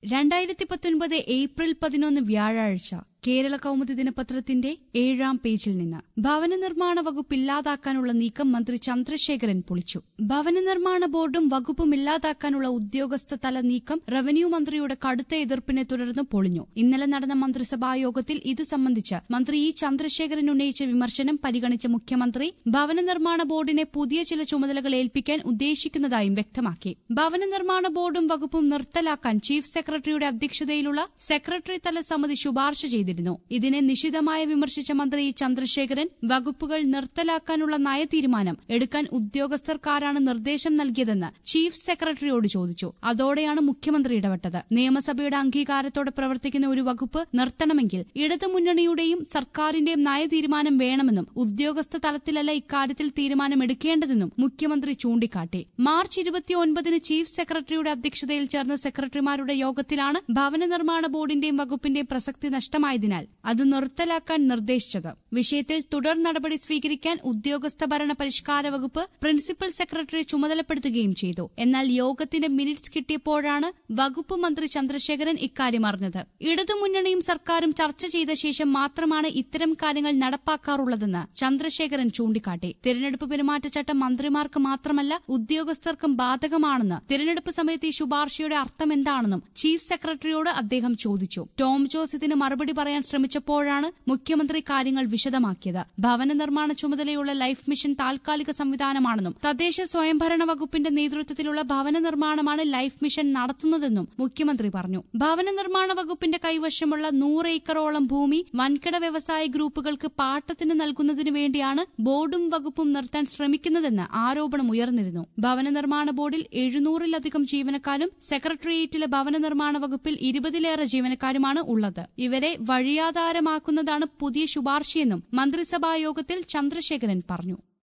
രണ്ടായിരത്തി പത്തൊൻപത് ഏപ്രിൽ പതിനൊന്ന് വ്യാഴാഴ്ച കേരള കൗമുദി ദിനപത്രത്തിന്റെ ഏഴാം പേജിൽ നിന്ന് ഭവന നിർമ്മാണ വകുപ്പ് ഇല്ലാതാക്കാനുള്ള നീക്കം മന്ത്രി ചന്ദ്രശേഖരൻ പൊളിച്ചു ഭവന നിർമ്മാണ ബോർഡും വകുപ്പും ഇല്ലാതാക്കാനുള്ള ഉദ്യോഗസ്ഥ തല നീക്കം റവന്യൂ മന്ത്രിയുടെ കടുത്ത എതിർപ്പിനെ തുടർന്ന് പൊളിഞ്ഞു ഇന്നലെ നടന്ന മന്ത്രിസഭാ യോഗത്തിൽ ഇത് സംബന്ധിച്ച് മന്ത്രി ഇ ചന്ദ്രശേഖരൻ ഉന്നയിച്ച വിമർശനം പരിഗണിച്ച മുഖ്യമന്ത്രി ഭവന നിർമ്മാണ ബോർഡിനെ പുതിയ ചില ചുമതലകൾ ഏൽപ്പിക്കാൻ ഉദ്ദേശിക്കുന്നതായും വ്യക്തമാക്കി ഭവന നിർമ്മാണ ബോർഡും വകുപ്പും നിർത്തലാക്കാൻ ചീഫ് സെക്രട്ടറിയുടെ അധ്യക്ഷതയിലുള്ള സെക്രട്ടറി തല സമിതി ശുപാർശ ചെയ്തിരുന്നു ഇതിനെ നിശിതമായി വിമർശിച്ച മന്ത്രി ഇ ചന്ദ്രശേഖരൻ വകുപ്പുകൾ നിർത്തലാക്കാനുള്ള നയ തീരുമാനം എടുക്കാൻ ഉദ്യോഗസ്ഥർക്കാരാണ് നിർദ്ദേശം നൽകിയതെന്ന് ചീഫ് സെക്രട്ടറിയോട് ചോദിച്ചു അതോടെയാണ് മുഖ്യമന്ത്രി ഇടപെട്ടത് നിയമസഭയുടെ അംഗീകാരത്തോടെ പ്രവർത്തിക്കുന്ന ഒരു വകുപ്പ് നിർത്തണമെങ്കിൽ ഇടതുമുന്നണിയുടെയും സർക്കാരിന്റെയും നയ തീരുമാനം വേണമെന്നും ഉദ്യോഗസ്ഥ തലത്തിലല്ല ഇക്കാര്യത്തിൽ തീരുമാനമെടുക്കേണ്ടതെന്നും മുഖ്യമന്ത്രി ചൂണ്ടിക്കാട്ടി മാർച്ച് ഇരുപത്തിയൊൻപതിന് ചീഫ് സെക്രട്ടറിയുടെ അധ്യക്ഷതയിൽ ചേർന്ന സെക്രട്ടറിമാരുടെ യോഗത്തിലാണ് ഭവന നിർമ്മാണ ബോർഡിന്റെയും വകുപ്പിന്റെയും പ്രസക്തി നഷ്ടമായതിനാൽ അത് നിർത്തലാക്കാൻ നിർദ്ദേശിച്ചത് വിഷയത്തിൽ തുടർ നടപടി സ്വീകരിക്കാൻ ഉദ്യോഗസ്ഥ ഭരണ പരിഷ്കാര വകുപ്പ് പ്രിൻസിപ്പൽ സെക്രട്ടറി ചുമതലപ്പെടുത്തുകയും ചെയ്തു എന്നാൽ യോഗത്തിന്റെ മിനിറ്റ്സ് കിട്ടിയപ്പോഴാണ് വകുപ്പ് മന്ത്രി ചന്ദ്രശേഖരൻ ഇക്കാര്യം അറിഞ്ഞത് ഇടതുമുന്നണിയും സർക്കാരും ചർച്ച ചെയ്ത ശേഷം മാത്രമാണ് ഇത്തരം കാര്യങ്ങൾ നടപ്പാക്കാറുള്ളതെന്ന് ചന്ദ്രശേഖരൻ ചൂണ്ടിക്കാട്ടി തിരഞ്ഞെടുപ്പ് പെരുമാറ്റച്ചട്ടം മന്ത്രിമാർക്ക് മാത്രമല്ല ഉദ്യോഗസ്ഥർക്കും ബാധകമാണെന്ന് തിരഞ്ഞെടുപ്പ് സമയത്ത് ഈ ശുപാർശയുടെ അർത്ഥം എന്താണെന്നും ചീഫ് സെക്രട്ടറിയോട് അദ്ദേഹം ചോദിച്ചു ടോം ജോസ് ഇതിന് മറുപടി പറയാൻ ശ്രമിച്ചപ്പോഴാണ് മുഖ്യമന്ത്രി കാര്യങ്ങൾ വിശദമാക്കിയത് ഭവന നിർമ്മാണ ചുമതലയുള്ള ലൈഫ് മിഷൻ താൽക്കാലിക സംവിധാനമാണെന്നും തദ്ദേശ സ്വയംഭരണ വകുപ്പിന്റെ നേതൃത്വത്തിലുള്ള ഭവന നിർമ്മാണമാണ് ലൈഫ് മിഷൻ നടത്തുന്നതെന്നും മുഖ്യമന്ത്രി പറഞ്ഞു ഭവന നിർമ്മാണ വകുപ്പിന്റെ കൈവശമുള്ള നൂറ് ഏക്കറോളം ഭൂമി വൻകിട വ്യവസായ ഗ്രൂപ്പുകൾക്ക് പാട്ടത്തിന് നൽകുന്നതിനു വേണ്ടിയാണ് ബോർഡും വകുപ്പും നിർത്താൻ ശ്രമിക്കുന്നതെന്ന് ആരോപണം ഉയർന്നിരുന്നു ഭവന നിർമ്മാണ ബോർഡിൽ എഴുന്നൂറിലധികം ജീവനക്കാരും സെക്രട്ടേറിയറ്റിലെ ഭവന നിർമ്മാണ വകുപ്പിൽ ഇരുപതിലേറെ ജീവനക്കാരുമാണ് ഉള്ളത് ഇവരെ വഴിയാധാരമാക്കുന്നതാണ് പുതിയ ശുപാർശയെന്നും മന്ത്രിസഭാ യോഗത്തിൽ ചന്ദ്രശേഖരൻ പറഞ്ഞു